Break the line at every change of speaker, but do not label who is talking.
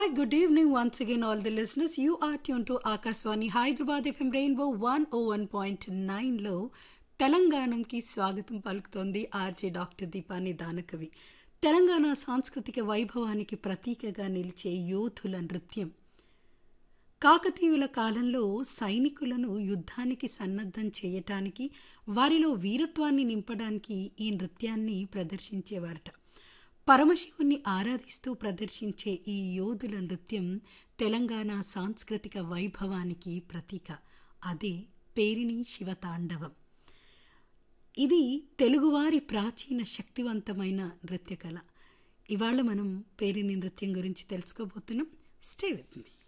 Hi, good evening once again, all the listeners. You are tuned to Akaswani Hyderabad FM Rainbow 101.9 లో తెలంగాణంకి స్వాగతం పలుకుతోంది RJ doctor దీపాని దానకవి తెలంగాణ సాంస్కృతిక వైభవానికి ప్రతీకగా నిలిచే యోధుల నృత్యం కాకతీయుల కాలంలో సైనికులను యుద్ధానికి సన్నద్ధం చేయటానికి వారిలో వీరత్వాన్ని నింపడానికి ఈ నృత్యాన్ని ప్రదర్శించేవారట పరమశివుణ్ణి ఆరాధిస్తూ ప్రదర్శించే ఈ యోధుల నృత్యం తెలంగాణ సాంస్కృతిక వైభవానికి ప్రతీక అదే పేరిణి శివతాండవం ఇది తెలుగువారి ప్రాచీన శక్తివంతమైన నృత్య కళ ఇవాళ మనం పేరిణి నృత్యం గురించి తెలుసుకోబోతున్నాం స్టే విత్ మీ